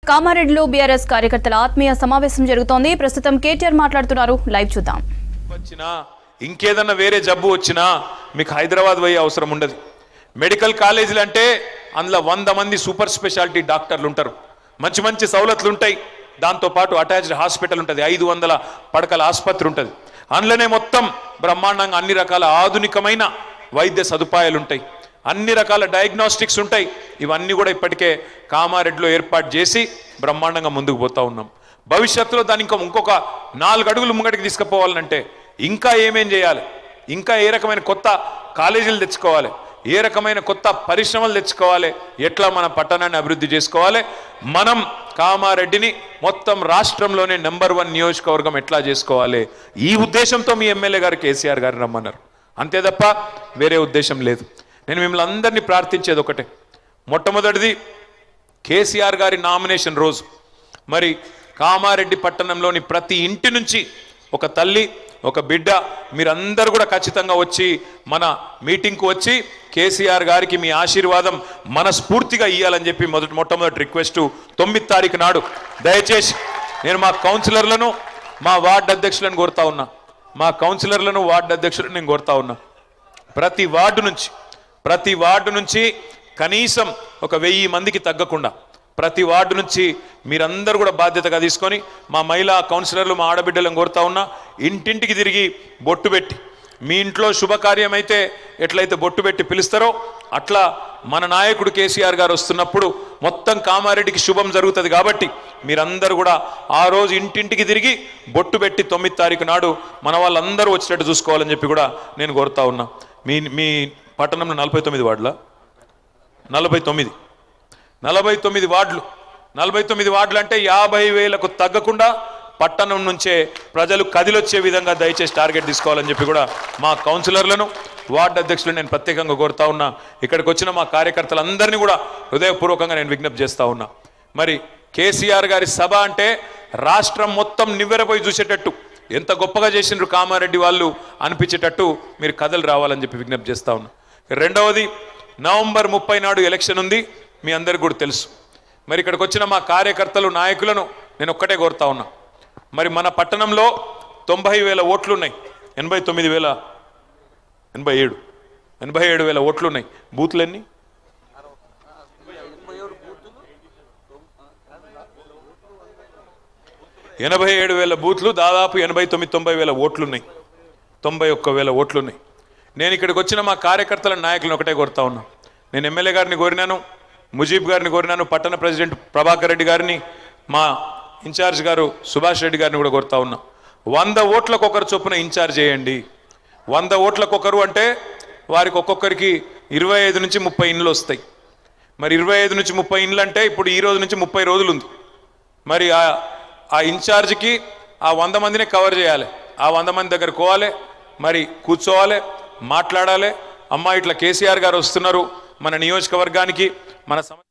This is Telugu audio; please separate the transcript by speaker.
Speaker 1: కామారెడ్డిలో బీఆర్ఎస్ కార్యకర్తల ఆత్మీయ సమావేశం జరుగుతోంది ప్రస్తుతం కేటీఆర్ మాట్లాడుతున్నారు లైవ్ చూద్దాం
Speaker 2: వచ్చినా ఇంకేదన్నా వేరే జబ్బు వచ్చినా మీకు హైదరాబాద్ పోయే అవసరం ఉండదు మెడికల్ కాలేజీలు అంటే అందులో వంద మంది సూపర్ స్పెషాలిటీ డాక్టర్లు ఉంటారు మంచి మంచి సవలతులు ఉంటాయి దాంతోపాటు అటాచ్డ్ హాస్పిటల్ ఉంటుంది ఐదు వందల పడకల ఆసుపత్రి ఉంటుంది అందులోనే మొత్తం బ్రహ్మాండంగా అన్ని రకాల ఆధునికమైన వైద్య సదుపాయాలు ఉంటాయి అన్ని రకాల డయాగ్నోస్టిక్స్ ఉంటాయి ఇవన్నీ కూడా ఇప్పటికే కామారెడ్డిలో ఏర్పాటు చేసి బ్రహ్మాండంగా ముందుకు పోతా ఉన్నాం భవిష్యత్తులో దాన్ని ఇంకా ఇంకొక నాలుగు అడుగులు ముంగడికి తీసుకుపోవాలంటే ఇంకా ఏమేం చేయాలి ఇంకా ఏ రకమైన కొత్త కాలేజీలు తెచ్చుకోవాలి ఏ రకమైన కొత్త పరిశ్రమలు తెచ్చుకోవాలి ఎట్లా మన పట్టణాన్ని అభివృద్ధి చేసుకోవాలి మనం కామారెడ్డిని మొత్తం రాష్ట్రంలోనే నెంబర్ వన్ నియోజకవర్గం ఎట్లా చేసుకోవాలి ఈ ఉద్దేశంతో మీ ఎమ్మెల్యే గారు కేసీఆర్ గారు రమ్మన్నారు అంతే తప్ప వేరే ఉద్దేశం లేదు నేను మిమ్మల్ని అందరినీ ప్రార్థించేది ఒకటే మొట్టమొదటిది కేసీఆర్ గారి నామినేషన్ రోజు మరి కామారెడ్డి పట్టణంలోని ప్రతి ఇంటి నుంచి ఒక తల్లి ఒక బిడ్డ మీరందరూ కూడా ఖచ్చితంగా వచ్చి మన మీటింగ్కు వచ్చి కేసీఆర్ గారికి మీ ఆశీర్వాదం మనస్ఫూర్తిగా ఇవ్వాలని చెప్పి మొదటి మొట్టమొదటి రిక్వెస్ట్ తొమ్మిది తారీఖు నాడు దయచేసి నేను మా కౌన్సిలర్లను మా వార్డు అధ్యక్షులను కోరుతా ఉన్నా మా కౌన్సిలర్లను వార్డు అధ్యక్షులను నేను కోరుతా ఉన్నా ప్రతి వార్డు నుంచి ప్రతి వార్డు నుంచి కనీసం ఒక వెయ్యి మందికి తగ్గకుండా ప్రతి వార్డు నుంచి మీరందరూ కూడా బాధ్యతగా తీసుకొని మా మహిళా కౌన్సిలర్లు మా ఆడబిడ్డలను కోరుతా ఉన్నా ఇంటింటికి తిరిగి బొట్టు పెట్టి మీ ఇంట్లో శుభకార్యం అయితే ఎట్లయితే బొట్టు పెట్టి పిలుస్తారో అట్లా మన నాయకుడు కేసీఆర్ గారు వస్తున్నప్పుడు మొత్తం కామారెడ్డికి శుభం జరుగుతుంది కాబట్టి మీరందరూ కూడా ఆ రోజు ఇంటింటికి తిరిగి బొట్టు పెట్టి తొమ్మిది తారీఖు నాడు మన వాళ్ళందరూ వచ్చేటట్టు చూసుకోవాలని చెప్పి కూడా నేను కోరుతా ఉన్నా మీ మీ పట్టణంలో నలభై తొమ్మిది వార్డుల నలభై తొమ్మిది నలభై తొమ్మిది వార్డులు నలభై తొమ్మిది వార్డులు అంటే యాభై వేలకు తగ్గకుండా పట్టణం నుంచే ప్రజలు కదిలొచ్చే విధంగా దయచేసి టార్గెట్ తీసుకోవాలని చెప్పి కూడా మా కౌన్సిలర్లను వార్డు అధ్యక్షులు నేను ప్రత్యేకంగా కోరుతా ఉన్నా ఇక్కడికి వచ్చిన మా కార్యకర్తలందరినీ కూడా హృదయపూర్వకంగా నేను విజ్ఞప్తి చేస్తా ఉన్నా మరి కేసీఆర్ గారి సభ అంటే రాష్ట్రం మొత్తం నివ్వెరపోయి చూసేటట్టు ఎంత గొప్పగా చేసిండ్రు కామారెడ్డి వాళ్ళు అనిపించేటట్టు మీరు కథలు రావాలని చెప్పి విజ్ఞప్తి చేస్తా ఉన్నా రెండవది నవంబర్ ముప్పై నాడు ఎలక్షన్ ఉంది మీ అందరికి కూడా తెలుసు మరి ఇక్కడికి వచ్చిన మా కార్యకర్తలు నాయకులను నేను ఒక్కటే కోరుతా ఉన్నా మరి మన పట్టణంలో తొంభై వేల ఓట్లు ఉన్నాయి ఎనభై తొమ్మిది వేల ఎనభై ఏడు ఎనభై ఏడు వేల ఓట్లు ఉన్నాయి బూత్లు ఎన్ని ఎనభై ఏడు వేల బూత్లు దాదాపు ఎనభై తొమ్మిది తొంభై వేల ఓట్లున్నాయి తొంభై ఒక్క వేల ఓట్లున్నాయి నేను ఇక్కడికి వచ్చిన మా కార్యకర్తల నాయకులను ఒకటే కోరుతా ఉన్నా నేను ఎమ్మెల్యే గారిని కోరినాను ముజీబ్ గారిని కోరినాను పట్టణ ప్రెసిడెంట్ ప్రభాకర్ రెడ్డి గారిని మా ఇన్ఛార్జ్ గారు సుభాష్ రెడ్డి గారిని కూడా కోరుతా ఉన్నా వంద ఓట్లకు ఒకరు చొప్పున ఇన్ఛార్జ్ చేయండి వంద ఓట్లకు ఒకరు అంటే వారికి ఒక్కొక్కరికి ఇరవై ఐదు నుంచి ముప్పై ఇండ్లు వస్తాయి మరి ఇరవై ఐదు నుంచి ముప్పై ఇండ్లు అంటే ఇప్పుడు ఈ రోజు నుంచి ముప్పై రోజులు ఉంది మరి ఆ ఆ ఇన్ఛార్జ్కి ఆ వంద మందినే కవర్ చేయాలి ఆ వంద మంది దగ్గర పోవాలి మరి కూర్చోవాలి మాట్లాడాలి అమ్మా ఇట్లా కేసీఆర్ గారు వస్తున్నారు మన నియోజకవర్గానికి మన సమ